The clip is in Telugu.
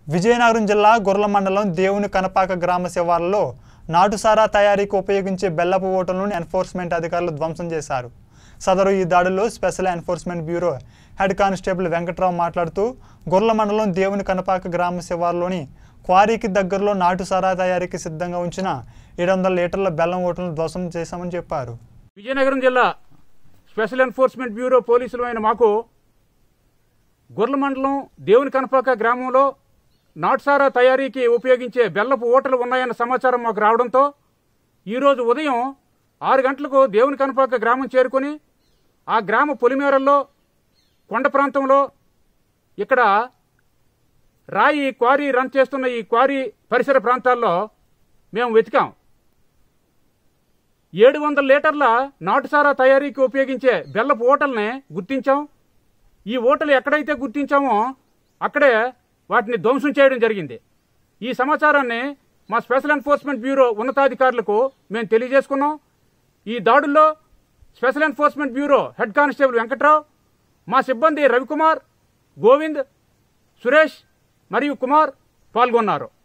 విజయనగరం జిల్లా గుర్ల మండలం దేవుని కనపాక గ్రామ శివార్లలో నాటుసారా తయారీకి ఉపయోగించే బెల్లపు ఓటలను ఎన్ఫోర్స్మెంట్ అధికారులు ధ్వంసం చేశారు సదరు ఈ దాడిలో special enforcement bureau head constable Venkatrao మాట్లాడుతూ గుర్ల మండలం దేవుని కనపాక గ్రామ శివార్లోని క్వారీకి దగ్గరలో నాటుసారా తయారీకి సిద్ధంగా ఉంచిన ఏడు వందల లీటర్ల బెల్లం ఓటలను ధ్వంసం చేశామని చెప్పారు విజయనగరం జిల్లా స్పెషల్ ఎన్ఫోర్స్మెంట్ బ్యూరో పోలీసులు అయిన మాకు గుర్ల మండలం దేవుని కనపాక గ్రామంలో నాటుసారా తయారీకి ఉపయోగించే బెల్లపు ఓటలు ఉన్నాయన్న సమాచారం మాకు రావడంతో ఈరోజు ఉదయం ఆరు గంటలకు దేవుని కనపాక గ్రామం చేరుకొని ఆ గ్రామ పొలిమేరల్లో కొండ ప్రాంతంలో ఇక్కడ రాయి క్వారీ రన్ చేస్తున్న ఈ క్వారీ పరిసర ప్రాంతాల్లో మేము వెతికాం ఏడు వందల లీటర్ల నాటుసారా తయారీకి ఉపయోగించే బెల్లపు ఓటల్ని గుర్తించాం ఈ ఓటలు ఎక్కడైతే గుర్తించామో అక్కడే వాటిని ధ్వంసం చేయడం జరిగింది ఈ సమాచారాన్ని మా స్పెషల్ ఎన్ఫోర్స్మెంట్ బ్యూరో ఉన్నతాధికారులకు మేము తెలియజేసుకున్నాం ఈ దాడుల్లో special enforcement bureau head constable Venkatrao మా సిబ్బంది రవికుమార్ గోవింద్ సురేష్ మరియు కుమార్ పాల్గొన్నారు